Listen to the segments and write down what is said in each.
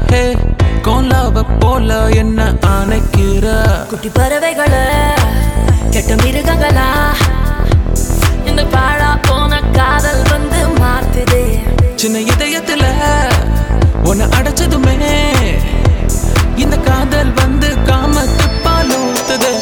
ஹே கோலாவ போல என்ன அணைக்கிற குட்டி பறவைகள கெட்ட மிருகங்களா இந்த பாழா போன காதல் வந்து மாத்துதே சின்ன இதயத்துல உன்னை அடைச்சதுமே இந்த காதல் வந்து காமத்து பால் ஊத்துதே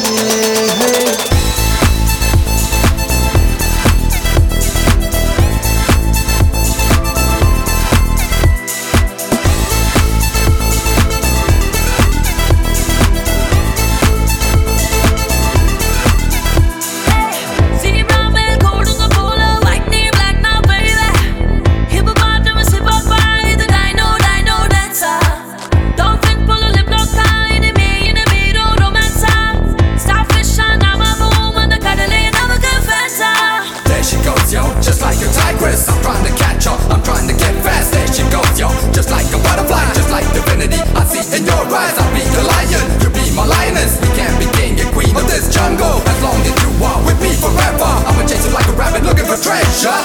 Zebra மேல் கோடுங்க போல white knee black now baby Hippopotamus hippopie இது dino dino dancer Dolphin pull a lip lock tie enemy enemy no romance Starfish on our home அந்த கடலே நமக்கு fancy There she goes, yo, just like a tigress. I'm trying to catch her, I'm trying to get fast. There she goes, yo, just like a butterfly, just like divinity. I see in your eyes, I'll be the lion, you be my lioness. We can be king and queen of this jungle. As long as you are with me forever, I'ma chase you like a rabbit looking for treasure.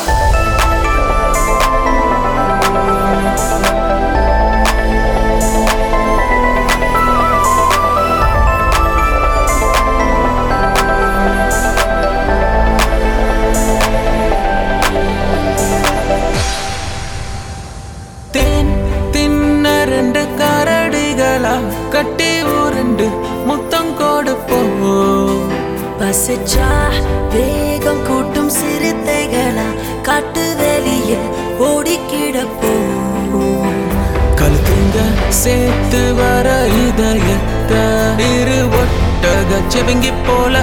தேன் தின்ன ரெண்டு கரடிகளா கட்டி உருண்டு முத்தம் கொடுப்போம் பசிச்சா வேகம் கூட்டும் சிறுத்தைகளா காட்டு வெளியில் ஓடிக்கிடப்போம் கழுத்துங்க சேர்த்து வர இதயத்தை இரு ஒட்டக செவிங்கி போல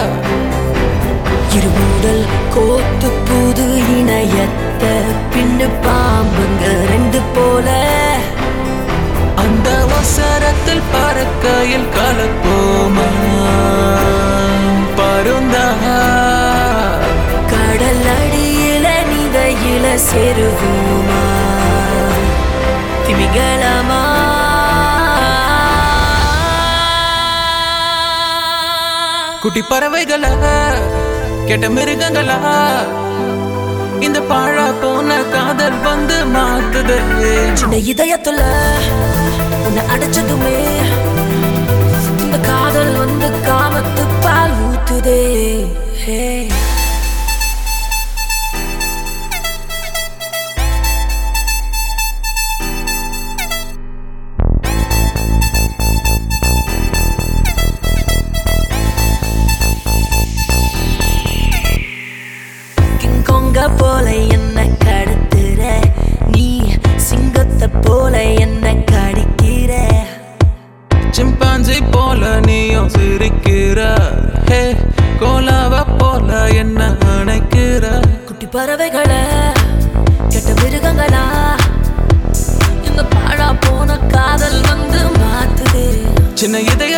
இருமூடல் கோத்து புது இணையத்த பின்னு பாம்புங்க ரெண்டு போல அந்த அவசரத்தில் பறக்கையில் கலப்போமா பருந்தா கடல் அடியில நிதையில செருவோமா திமிங்கலமா குட்டி பறவைகளா கெட்ட மிருகங்களா இந்த பாழா போன காதல் வந்து மாத்துதே சின்ன இதயத்துல உன்னை அடைச்சதுமே இந்த காதல் வந்து காமத்து பால் ஊத்துதே ஹே கிங்கொங்க போல என்ன கடத்துற நீ சிங்கத்தை போல என்ன கடிக்கிற சிம்பாஞ்சி போல நீயும் சிரிக்கிற ஹே கோலாவ போல என்ன அணைக்கிற குட்டி பறவைகள கெட்ட மிருகங்களா இந்த பாழா போன காதல் வந்து மாத்துது சின்ன இதய